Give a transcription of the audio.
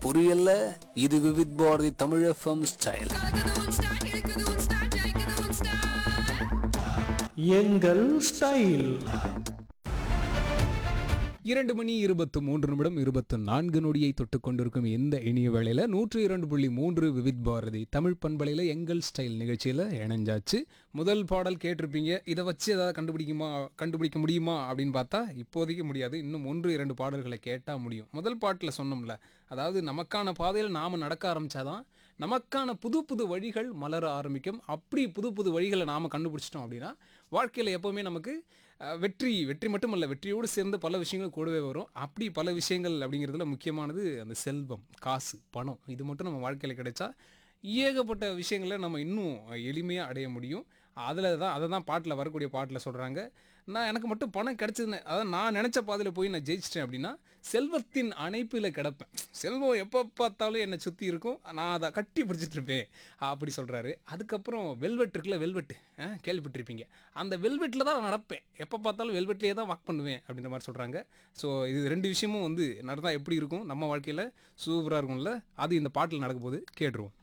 புரியல இது Vividh Bharati Tamil FM style கலக்குது உன் ஸ்டைல் இழுக்குது உன் ஸ்டைல் ஜெயிக்குது உன் ஸ்டைல் எங்கள் ஸ்டைல் இரண்டு மணி இருபத்து மூன்று நிமிடம் இருபத்து நான்கு நொடியை தொட்டு கொண்டிருக்கும் இந்த இனிய வேளையில் நூற்று இரண்டு புள்ளி மூன்று விவித் பாரதி தமிழ் பண்பலையில் எங்கள் ஸ்டைல் நிகழ்ச்சியில் இணைஞ்சாச்சு முதல் பாடல் கேட்டிருப்பீங்க இதை வச்சு ஏதாவது கண்டுபிடிக்குமா கண்டுபிடிக்க முடியுமா அப்படின்னு பார்த்தா இப்போதைக்கு முடியாது இன்னும் ஒன்று இரண்டு பாடல்களை கேட்டால் முடியும் முதல் பாட்டில் சொன்னோம்ல அதாவது நமக்கான பாதையில் நாம் நடக்க ஆரம்பித்தாதான் நமக்கான புது புது வழிகள் மலர ஆரம்பிக்கும் அப்படி புது புது வழிகளை நாம் கண்டுபிடிச்சிட்டோம் அப்படின்னா வாழ்க்கையில் எப்போவுமே நமக்கு அஹ், வெற்றி வெற்றி மட்டுமல்ல வெற்றியோடு சேர்ந்து பல விஷயங்கள் கூடவே வரும் அப்படி பல விஷயங்கள் அப்படிங்கிறதுல முக்கியமானது அந்த செல்வம் காசு பணம் இது மட்டும் நம்ம வாழ்க்கையில் கிடைச்சா ஏகப்பட்ட விஷயங்களை நம்ம இன்னும் எளிமையாக அடைய முடியும் அதில் தான் அதை தான் பாட்டில் வரக்கூடிய பாட்டில் சொல்கிறாங்க நான் எனக்கு மட்டும் பணம் கிடச்சதுன்னு அதான் நான் நினச்ச பாதையில் போய் நான் ஜெயிச்சிட்டேன் அப்படின்னா செல்வத்தின் அணைப்பில் கிடப்பேன் செல்வம் எப்போ பார்த்தாலும் என்னை சுற்றி இருக்கும் நான் அதை கட்டி பிடிச்சிட்டு இருப்பேன் அப்படி சொல்கிறாரு அதுக்கப்புறம் வெல்வெட் இருக்குல்ல வெல்வெட்டு கேள்விப்பட்டிருப்பீங்க அந்த வெல்வெட்டில் தான் நான் நடப்பேன் எப்போ பார்த்தாலும் வெல்வெட்லேயே தான் வாக் பண்ணுவேன் அப்படின்ற மாதிரி சொல்கிறாங்க ஸோ இது ரெண்டு விஷயமும் வந்து நடந்தால் எப்படி இருக்கும் நம்ம வாழ்க்கையில் சூப்பராக இருக்கும்ல அது இந்த பாட்டில் நடக்க போது கேட்டுருவோம்